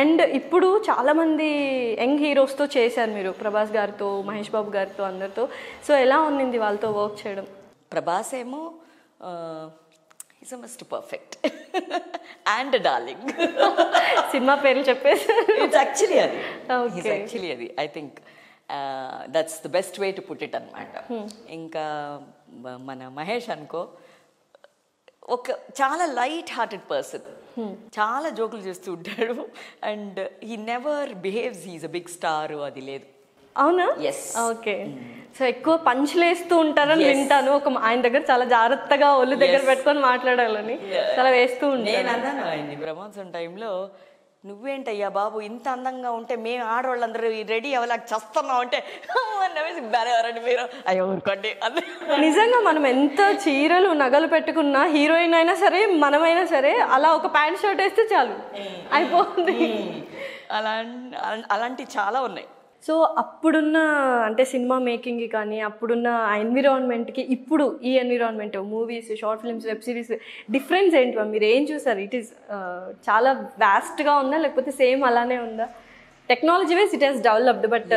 And ఇప్పుడు చాలా మంది యంగ్ హీరోస్తో చేశారు మీరు ప్రభాస్ గారితో మహేష్ బాబు గారితో అందరితో సో ఎలా ఉన్నింది వాళ్ళతో వర్క్ చేయడం ప్రభాస్ ఏమో is must perfect and Darling cinema పేర్లు చెప్పేసి ఇట్స్ యాక్చువల్లీ అది Okay. ఇట్స్ యాక్చువల్లీ అది I think that's the best way to put it అనమాట ఇంకా మ- మన మహేష్ అనుకో ఒక చాలా లైట్ హార్టెడ్ పర్సన్ చాలా జోకులు చేస్తూ ఉంటాడు and he never behaves he's a big star అది లేదు అవునా Yes. ఓకే సో ఎక్కువ పంచులు వేస్తూ ఉంటారని Yes. వింటాను ఒక ఆయన దగ్గర చాలా జాగ్రత్తగా ఒళ్ళు దగ్గర Yes. పెట్టుకొని మాట్లాడాలని చాలా వేస్తూ నేను ఉంటాను అన్నాను ఆయన్ని బ్రహ్మోత్సవం టైంలో నువ్వేంటయ్యా బాబు ఇంత అందంగా ఉంటే మేము ఆడవాళ్ళందరూ రెడీ అవ్వలేక చస్తున్నాం అంటే నవ్వేసి బెరవరండి మీరు అయ్యో ఊరుకోండి అన్న నిజంగా మనం ఎంత చీరలు నగలు పెట్టుకున్నా హీరోయిన్ అయినా సరే మనమైనా సరే అలా ఒక ప్యాంట్ షర్ట్ వేస్తే చాలు అయిపోతుంది అలా అలాంటివి చాలా ఉన్నాయి సో అప్పుడున్న అంటే సినిమా మేకింగ్కి కానీ అప్పుడున్న ఆ ఎన్విరాన్మెంట్కి ఇప్పుడు ఈ environment movies short films web series difference ఏంటి మ్యామ్? మీరు ఏం చూసారు ఇట్ ఈస్ చాలా వ్యాస్ట్గా ఉందా లేకపోతే సేమ్ అలానే ఉందా technology wise it has developed but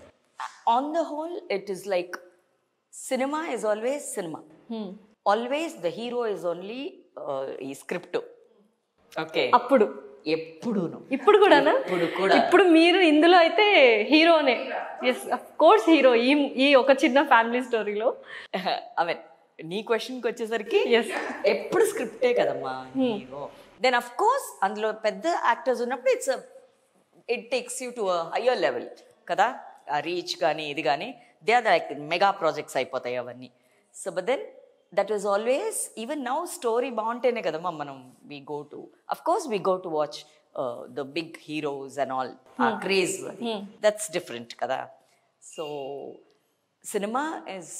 on the whole it is like cinema is always cinema always the hero is only ఈ స్క్రిప్ట్ ఓకే అప్పుడు ఎప్పుడును ఇప్పుడు కూడానా ఇప్పుడు కూడా. ఇప్పుడు మీరు ఇందులో అయితే హీరోనే ఎస్ అఫ్ కోర్స్ హీరో ఈ ఈ ఒక చిన్న ఫ్యామిలీ స్టోరీలో అవే నీ క్వశ్చన్కి వచ్చేసరికి ఎస్ ఎప్పుడు స్క్రిప్టే కదమ్మా హీరో దెన్ అఫ్ కోర్స్ అందులో పెద్ద యాక్టర్స్ ఉన్నప్పుడు it's it takes you to higher level కదా ఆ రీచ్ కానీ ఇది కానీ they are like mega projects అయిపోతాయి అవన్నీ so but then that is always even now story బాగుంటేనే కదమ్మా మనం we go to of course we go to watch the big heroes and all ఆ క్రేజ్ దట్స్ డిఫరెంట్ కదా so cinema is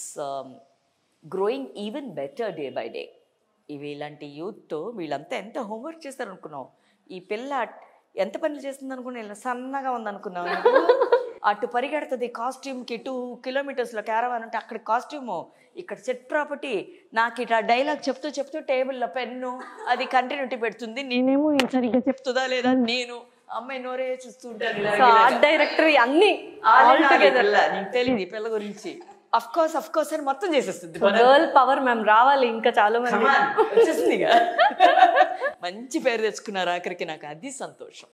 growing even better day by day ఇవి ఇలాంటి యూత్తో వీళ్ళంతా ఎంత homework చేస్తారు అనుకున్నావు ఈ పిల్ల ఎంత పనులు చేస్తుంది అనుకున్నా ఇలా సన్నగా ఉంది అనుకున్నావు అటు పరిగెడుతుంది కాస్ట్యూమ్కి టూ కిలోమీటర్స్లో క్యారవాన్ అంటే అక్కడ కాస్ట్యూము ఇక్కడ సెట్ ప్రాపర్టీ నాకు ఇట్లా డైలాగ్ చెప్తూ చెప్తూ టేబుల్లో పెన్ను అది కంటిన్యూటీ పెడుతుంది నేనేమో ఇది సరిగ్గా చెప్తుందా లేదా అని నేను అమ్మాయి నోరే చూస్తూ ఉంటాను ఇలా, సో ఇలా. ఆర్ట్ డైరెక్టర్ అన్ని ఆల్ ఆల్ టుగెదర్ పిల్ల నీకు తెలియదు ఈ పిల్ల గురించి అఫ్ కోర్స్ అఫ్ కోర్స్ అని మొత్తం చేసేస్తుంది గర్ల్ పవర్ మ్యామ్ రావాలి ఇంకా చాలా మంది వచ్చేసింది మంచి పేరు తెచ్చుకున్నారు ఆఖరికి నాకు అది సంతోషం